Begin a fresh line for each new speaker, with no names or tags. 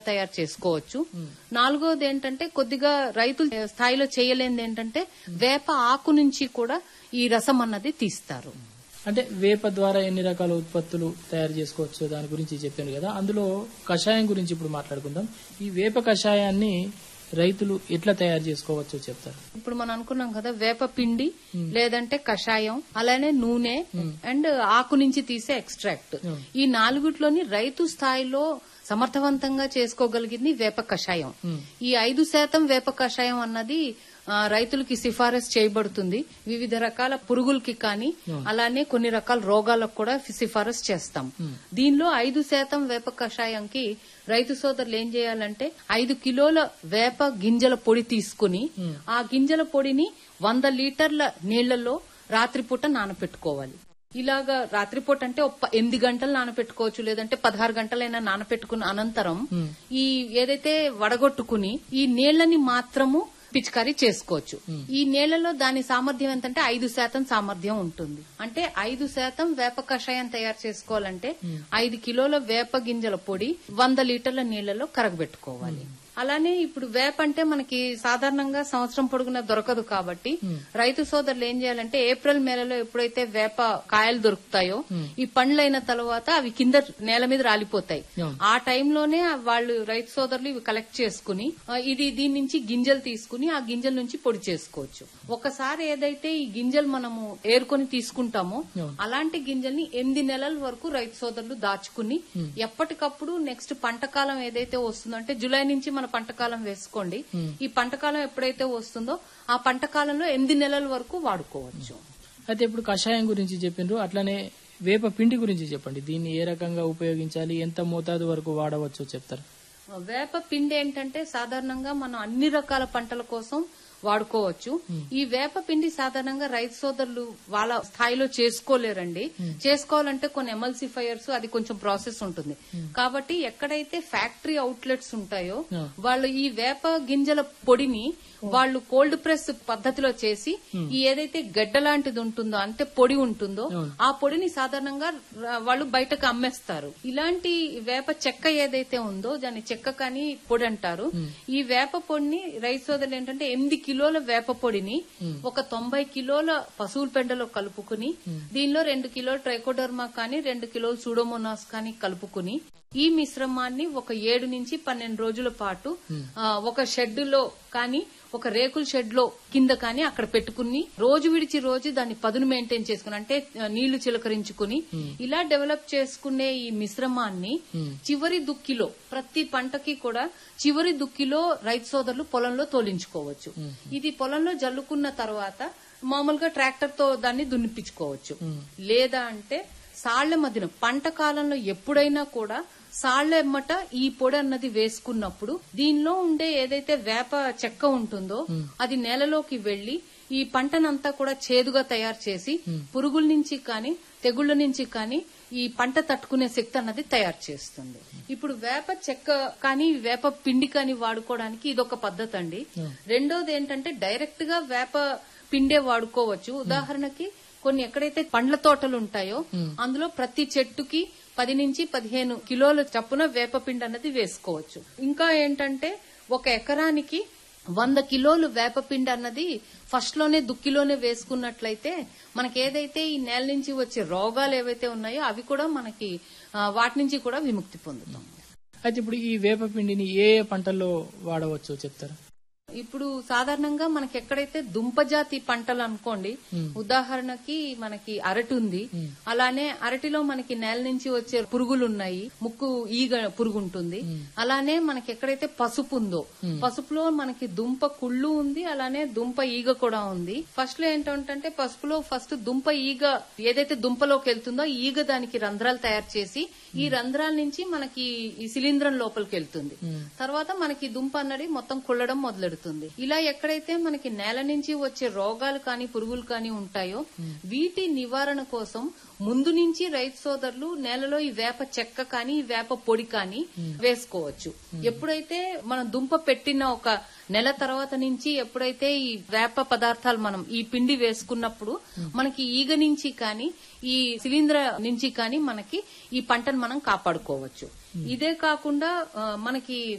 తయారు చేసుకోవచ్చు నాలుగోది ఏంటంటే కొద్దిగా రైతులు స్థాయిలో చేయలేనిది ఏంటంటే వేప ఆకు నుంచి కూడా ఈ రసం అన్నది తీస్తారు
అంటే వేప ద్వారా ఎన్ని రకాల ఉత్పత్తులు తయారు చేసుకోవచ్చు దాని గురించి చెప్పాను కదా అందులో కషాయం గురించి ఇప్పుడు మాట్లాడుకుందాం ఈ వేప కషాయాన్ని రైతులు ఎట్లా తయారు చేసుకోవచ్చో చెప్తారు
ఇప్పుడు మనం అనుకున్నాం కదా వేప పిండి లేదంటే కషాయం అలానే నూనె అండ్ ఆకు నుంచి తీసే ఎక్స్ట్రాక్ట్ ఈ నాలుగుట్లోని రైతు స్థాయిలో సమర్థవంతంగా చేసుకోగలిగింది వేప కషాయం ఈ ఐదు శాతం వేప కషాయం అన్నది ఆ, రైతులకి సిఫారసు చేయబడుతుంది వివిధ రకాల పురుగులకి కానీ అలానే కొన్ని రకాల రోగాలకు కూడా సిఫారసు చేస్తాం దీనిలో ఐదు శాతం వేప కషాయంకి రైతు సోదరులు ఏం చేయాలంటే ఐదు కిలోల వేప గింజల పొడి తీసుకుని ఆ గింజల పొడిని వంద లీటర్ల నీళ్లలో రాత్రిపూట నానపెట్టుకోవాలి ఇలాగా రాత్రిపూట అంటే ఒక ప- ఎనిమిది గంటలు నానపెట్టుకోవచ్చు లేదంటే పదహారు గంటలైనా నానపెట్టుకున్న అనంతరం ఈ ఏదైతే వడగొట్టుకుని ఈ నీళ్లని మాత్రము పిచికారీ చేసుకోవచ్చు ఈ నీళ్లలో దాని సామర్థ్యం ఎంతంటే ఐదు శాతం సామర్థ్యం ఉంటుంది అంటే ఐదు శాతం వేప కషాయం తయారు చేసుకోవాలంటే ఐదు కిలోల వేప గింజల పొడి వంద లీటర్ల నీళ్లలో కరగబెట్టుకోవాలి అలానే ఇప్పుడు వేప అంటే మనకి సాధారణంగా సంవత్సరం పొడుగునా దొరకదు కాబట్టి రైతు సోదరులు ఏం చేయాలంటే ఏప్రిల్ మేలలో ఎప్పుడైతే వేప కాయలు దొరుకుతాయో ఈ పండ్లైన తర్వాత అవి కింద నేల మీద రాలిపోతాయి ఆ టైంలోనే వాళ్ళు రైతు సోదరులు ఇవి కలెక్ట్ చేసుకుని ఆ, ఇది దీని నుంచి గింజలు తీసుకుని ఆ గింజల నుంచి పొడి చేసుకోవచ్చు ఒకసారి ఏదైతే ఈ గింజలు మనము ఏరుకొని తీసుకుంటామో అలాంటి గింజల్ని ఎనిమిది నెలల వరకు రైతు సోదరులు దాచుకుని ఎప్పటికప్పుడు నెక్స్ట్ పంట కాలం ఏదైతే వస్తుందో అంటే జూలై నుంచి మన పంట కాలం వేసుకోండి ఈ పంట కాలం ఎప్పుడైతే వస్తుందో ఆ పంట కాలంలో ఎనిమిది నెలల వరకు వాడుకోవచ్చు
అయితే ఇప్పుడు కషాయం గురించి చెప్పిండ్రు అట్లనే వేప పిండి గురించి చెప్పండి దీన్ని ఏ రకంగా ఉపయోగించాలి ఎంత మోతాదు వరకు వాడవచ్చో చెప్తారు
వేప పిండి ఏంటంటే సాధారణంగా మనం అన్ని రకాల పంటల కోసం వాడుకోవచ్చు ఈ వేప పిండి సాధారణంగా రైతు సోదరులు వాళ్ళ స్థాయిలో చేసుకోలేరండి చేసుకోవాలంటే కొన్ని ఎమల్సిఫైయర్స్ అది కొంచెం ప్రాసెస్ ఉంటుంది కాబట్టి ఎక్కడైతే ఫ్యాక్టరీ అవుట్లెట్స్ ఉంటాయో వాళ్ళు ఈ వేప గింజల పొడిని వాళ్ళు కోల్డ్ ప్రెస్ పద్ధతిలో చేసి ఈ ఏదైతే గడ్డ లాంటిది ఉంటుందో అంటే పొడి ఉంటుందో ఆ పొడిని సాధారణంగా ర- వాళ్ళు బయటకు అమ్మేస్తారు ఇలాంటి వేప చెక్క ఏదైతే ఉందో దాన్ని చెక్క కానీ పొడి అంటారు ఈ వేప పొడిని రైతు సోదరులు ఏంటంటే ఎనిమిది కిలోల వేప పొడిని ఒక తొంభై కిలోల పశువుల పెండలో కలుపుకుని దీనిలో రెండు కిలోల ట్రైకోడర్మా కానీ రెండు కిలోల సూడోమోనాస్ కానీ కలుపుకుని ఈ మిశ్రమాన్ని ఒక ఏడు నుంచి పన్నెండు రోజుల పాటు ఆ, ఒక షెడ్ లో కానీ ఒక రేకుల షెడ్ లో కింద కానీ అక్కడ పెట్టుకుని రోజు విడిచి రోజు దాన్ని పదును మెయింటైన్ చేసుకుని అంటే ఆ, నీళ్లు చిలకరించుకుని ఇలా డెవలప్ చేసుకునే ఈ మిశ్రమాన్ని చివరి దుక్కిలో ప్రతి పంటకి కూడా చివరి దుక్కిలో రైతు సోదరులు పొలంలో తోలించుకోవచ్చు ఇది పొలంలో జల్లుకున్న తర్వాత మామూలుగా ట్రాక్టర్ తో దాన్ని దున్నిపించుకోవచ్చు లేదా అంటే సాళ్ల మధ్యన పంట కాలంలో ఎప్పుడైనా కూడా సాళ్ల ఎమ్మట ఈ పొడి అన్నది వేసుకున్నప్పుడు దీనిలో ఉండే ఏదైతే వేప చెక్క ఉంటుందో అది నేలలోకి వెళ్లి ఈ పంటనంతా కూడా చేదుగా తయారు చేసి పురుగుల నుంచి కానీ తెగుళ్ల నుంచి కానీ ఈ పంట తట్టుకునే శక్తి అన్నది తయారు చేస్తుంది ఇప్పుడు వేప చెక్క కానీ వేప పిండి కానీ వాడుకోవడానికి ఇదొక పద్ధతి అండి రెండోది ఏంటంటే డైరెక్ట్ గా వేప పిండే వాడుకోవచ్చు ఉదాహరణకి కొన్ని ఎక్కడైతే పండ్ల తోటలు ఉంటాయో అందులో ప్రతి చెట్టుకి పది నుంచి పదిహేను కిలోల చప్పున వేపపిండి అన్నది వేసుకోవచ్చు ఇంకా ఏంటంటే ఒక ఎకరానికి వంద కిలోలు వేపపిండి అన్నది ఫస్ట్ లోనే దుక్కిలోనే వేసుకున్నట్లయితే మనకి ఏదైతే ఈ నేల నుంచి వచ్చే రోగాలు ఏవైతే ఉన్నాయో అవి కూడా మనకి ఆ, వాటి నుంచి కూడా విముక్తి పొందుతాం
అయితే ఇప్పుడు ఈ వేప పిండిని ఏ ఏ పంటల్లో వాడవచ్చో చెప్తారా
ఇప్పుడు సాధారణంగా మనకి ఎక్కడైతే దుంపజాతి పంటలు అనుకోండి ఉదాహరణకి మనకి అరటి ఉంది అలానే అరటిలో మనకి నేల నుంచి వచ్చే పురుగులు ఉన్నాయి ముక్కు ఈగ పురుగు ఉంటుంది అలానే మనకి ఎక్కడైతే పసుపు ఉందో పసుపులో మనకి దుంప కుళ్ళు ఉంది అలానే దుంప ఈగ కూడా ఉంది ఫస్ట్ లో ఏంటంటే పసుపులో ఫస్ట్ దుంప ఈగ ఏదైతే దుంపలోకి వెళ్తుందో ఈ ఈగ దానికి రంధ్రాలు తయారు చేసి ఈ రంధ్రాల నుంచి మనకి ఈ శిలీంధ్రం లోపలికి వెళ్తుంది తర్వాత మనకి దుంప అన్నది మొత్తం కుళ్ళడం మొదలెడుతుంది ఇలా ఎక్కడైతే మనకి నేల నుంచి వచ్చే రోగాలు కానీ పురుగులు కానీ ఉంటాయో వీటి నివారణ కోసం ముందు నుంచి రైతు సోదరులు నేలలో ఈ వేప చెక్క కానీ ఈ వేప పొడి కానీ వేసుకోవచ్చు ఎప్పుడైతే మనం దుంప పెట్టిన ఒక నెల తర్వాత నుంచి ఎప్పుడైతే ఈ వేప పదార్థాలు మనం ఈ పిండి వేసుకున్నప్పుడు మనకి ఈగ నుంచి కానీ ఈ శిలీంధ్ర నుంచి కానీ మనకి ఈ పంటను మనం కాపాడుకోవచ్చు ఇదే కాకుండా ఆ, మనకి